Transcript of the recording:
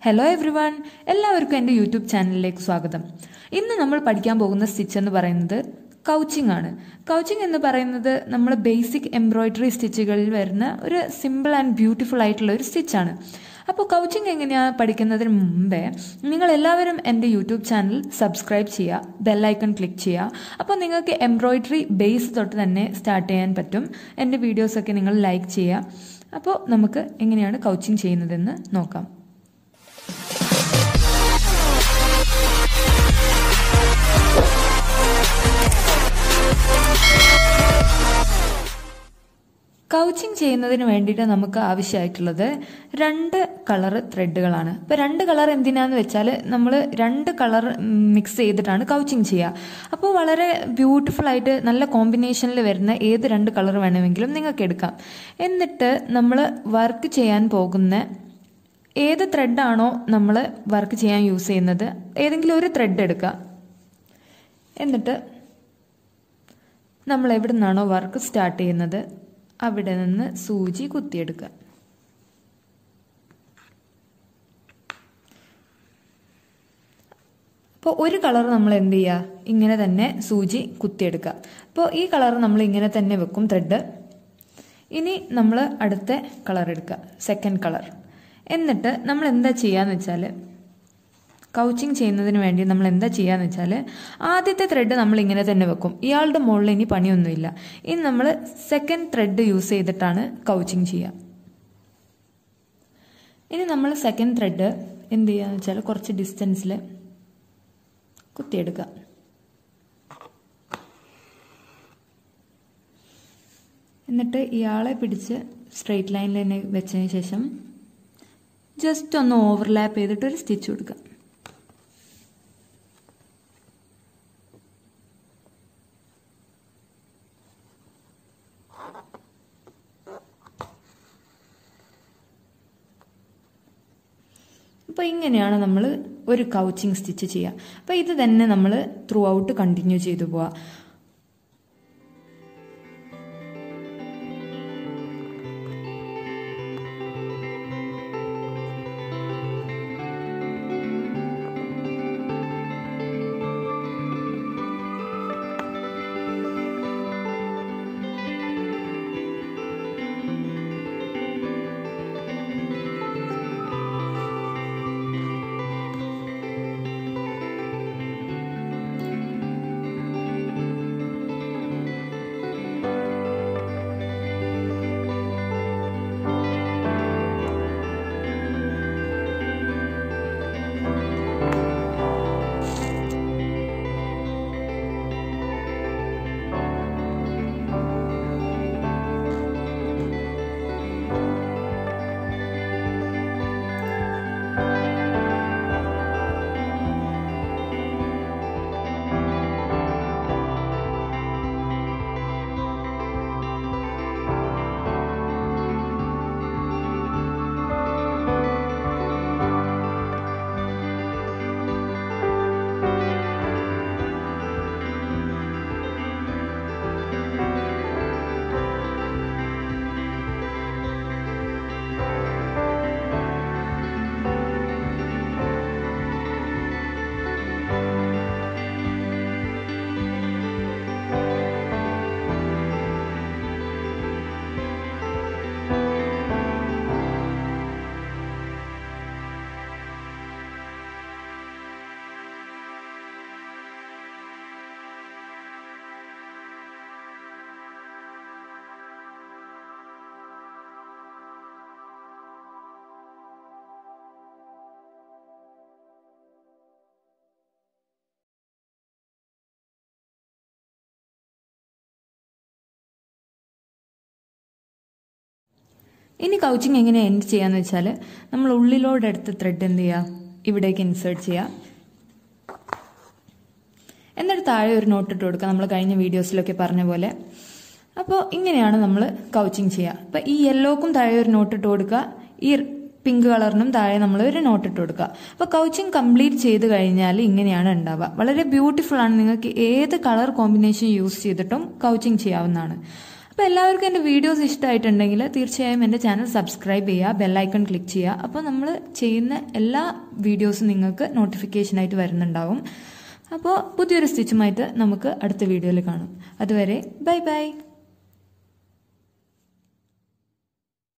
hello every one എല്ലാവർക്കും എൻ്റെ YouTube ചാനലിലേക്ക് സ്വാഗതം ഇന്ന് നമ്മൾ പഠിക്കാൻ പോകുന്ന സ്റ്റിച്ച് എന്ന് പറയുന്നത് കൗച്ചിങ് ആണ് കൗച്ചിങ് എന്ന് പറയുന്നത് നമ്മൾ ബേസിക് എംബ്രോയിഡറി സ്റ്റിച്ചുകളിൽ വരുന്ന ഒരു സിമ്പിൾ ആൻഡ് ബ്യൂട്ടിഫുൾ ആയിട്ടുള്ള ഒരു സ്റ്റിച്ചാണ് അപ്പോൾ കൗച്ചിങ് എങ്ങനെയാണ് പഠിക്കുന്നതിന് മുമ്പേ നിങ്ങൾ എല്ലാവരും എൻ്റെ യൂട്യൂബ് ചാനൽ സബ്സ്ക്രൈബ് ചെയ്യുക ബെല്ലൈക്കൺ ക്ലിക്ക് ചെയ്യുക അപ്പോൾ നിങ്ങൾക്ക് എംബ്രോയിഡറി ബേസ് തൊട്ട് തന്നെ സ്റ്റാർട്ട് ചെയ്യാൻ പറ്റും എൻ്റെ വീഡിയോസൊക്കെ നിങ്ങൾ ലൈക്ക് ചെയ്യുക അപ്പോൾ നമുക്ക് എങ്ങനെയാണ് കൗച്ചിങ് ചെയ്യുന്നതെന്ന് നോക്കാം കൗച്ചിങ് ചെയ്യുന്നതിന് വേണ്ടിയിട്ട് നമുക്ക് ആവശ്യമായിട്ടുള്ളത് രണ്ട് കളർ ത്രെഡുകളാണ് ഇപ്പോൾ രണ്ട് കളർ എന്തിനാന്ന് വെച്ചാൽ നമ്മൾ രണ്ട് കളർ മിക്സ് ചെയ്തിട്ടാണ് കൗച്ചിങ് ചെയ്യുക അപ്പോൾ വളരെ ബ്യൂട്ടിഫുൾ ആയിട്ട് നല്ല കോമ്പിനേഷനിൽ വരുന്ന ഏത് രണ്ട് കളർ വേണമെങ്കിലും നിങ്ങൾക്ക് എടുക്കാം എന്നിട്ട് നമ്മൾ വർക്ക് ചെയ്യാൻ പോകുന്ന ഏത് ത്രെഡാണോ നമ്മൾ വർക്ക് ചെയ്യാൻ യൂസ് ചെയ്യുന്നത് ഏതെങ്കിലും ഒരു ത്രെഡ് എടുക്കുക എന്നിട്ട് നമ്മൾ എവിടെ നിന്നാണോ വർക്ക് സ്റ്റാർട്ട് ചെയ്യുന്നത് അവിടെ നിന്ന് സൂചി കുത്തിയെടുക്കുക അപ്പോൾ ഒരു കളർ നമ്മൾ എന്ത് ചെയ്യുക ഇങ്ങനെ തന്നെ സൂചി കുത്തിയെടുക്കുക അപ്പോൾ ഈ കളർ നമ്മൾ ഇങ്ങനെ തന്നെ വെക്കും ത്രെഡ് ഇനി നമ്മൾ അടുത്ത കളർ എടുക്കുക സെക്കൻഡ് കളർ എന്നിട്ട് നമ്മൾ എന്താ ചെയ്യാന്ന് വെച്ചാൽ കൗച്ചിങ് ചെയ്യുന്നതിന് വേണ്ടി നമ്മൾ എന്താ ചെയ്യാന്ന് വെച്ചാൽ ആദ്യത്തെ ത്രെഡ് നമ്മൾ ഇങ്ങനെ തന്നെ വെക്കും ഇയാളുടെ മുകളിൽ ഇനി പണിയൊന്നുമില്ല ഇനി നമ്മൾ സെക്കൻഡ് ത്രെഡ് യൂസ് ചെയ്തിട്ടാണ് കൗച്ചിങ് ചെയ്യുക ഇനി നമ്മൾ സെക്കൻഡ് ത്രെഡ് എന്ത് ചെയ്യാന്ന് വെച്ചാൽ കുറച്ച് ഡിസ്റ്റൻസിൽ കുത്തിയെടുക്കുക എന്നിട്ട് ഇയാളെ പിടിച്ച് സ്ട്രെയിറ്റ് ലൈനിൽ തന്നെ വെച്ചതിന് ശേഷം ജസ്റ്റ് ഒന്ന് ഓവർലാപ്പ് ചെയ്തിട്ട് ഒരു സ്റ്റിച്ച് കൊടുക്കുക അപ്പോൾ ഇങ്ങനെയാണ് നമ്മൾ ഒരു കൗച്ചിങ് സ്റ്റിച്ച് ചെയ്യുക അപ്പോൾ ഇത് തന്നെ നമ്മൾ ത്രൂ ഔട്ട് കണ്ടിന്യൂ ചെയ്തു പോവുക ഇനി കൗച്ചിങ് എങ്ങനെ എൻഡ് ചെയ്യാന്ന് വെച്ചാൽ നമ്മൾ ഉള്ളിലോടെ എടുത്ത് ത്രെഡ് എന്ത് ചെയ്യുക ഇവിടേക്ക് ഇൻസേർട്ട് ചെയ്യുക എന്നിട്ട് താഴെ ഒരു നോട്ട് ഇട്ട് കൊടുക്കുക നമ്മൾ കഴിഞ്ഞ വീഡിയോസിലൊക്കെ പറഞ്ഞ പോലെ അപ്പോൾ ഇങ്ങനെയാണ് നമ്മൾ കൗച്ചിങ് ചെയ്യുക അപ്പം ഈ യെല്ലോക്കും താഴെ ഒരു നോട്ട് ഇട്ട് കൊടുക്കുക ഈ പിങ്ക് കളറിനും താഴെ നമ്മൾ ഒരു നോട്ട് ഇട്ട് കൊടുക്കുക അപ്പോൾ കൗച്ചിങ് കംപ്ലീറ്റ് ചെയ്ത് കഴിഞ്ഞാൽ ഇങ്ങനെയാണ് ഉണ്ടാവുക വളരെ ബ്യൂട്ടിഫുൾ ആണ് നിങ്ങൾക്ക് ഏത് കളർ കോമ്പിനേഷൻ യൂസ് ചെയ്തിട്ടും കൗച്ചിങ് ചെയ്യാവുന്നതാണ് അപ്പോൾ എല്ലാവർക്കും എൻ്റെ വീഡിയോസ് ഇഷ്ടമായിട്ടുണ്ടെങ്കിൽ തീർച്ചയായും എൻ്റെ ചാനൽ സബ്സ്ക്രൈബ് ചെയ്യുക ബെല്ലൈക്കൺ ക്ലിക്ക് ചെയ്യുക അപ്പോൾ നമ്മൾ ചെയ്യുന്ന എല്ലാ വീഡിയോസും നിങ്ങൾക്ക് നോട്ടിഫിക്കേഷനായിട്ട് വരുന്നുണ്ടാവും അപ്പോൾ പുതിയൊരു സ്റ്റിച്ചുമായിട്ട് നമുക്ക് അടുത്ത വീഡിയോയിൽ കാണാം അതുവരെ ബൈ ബൈ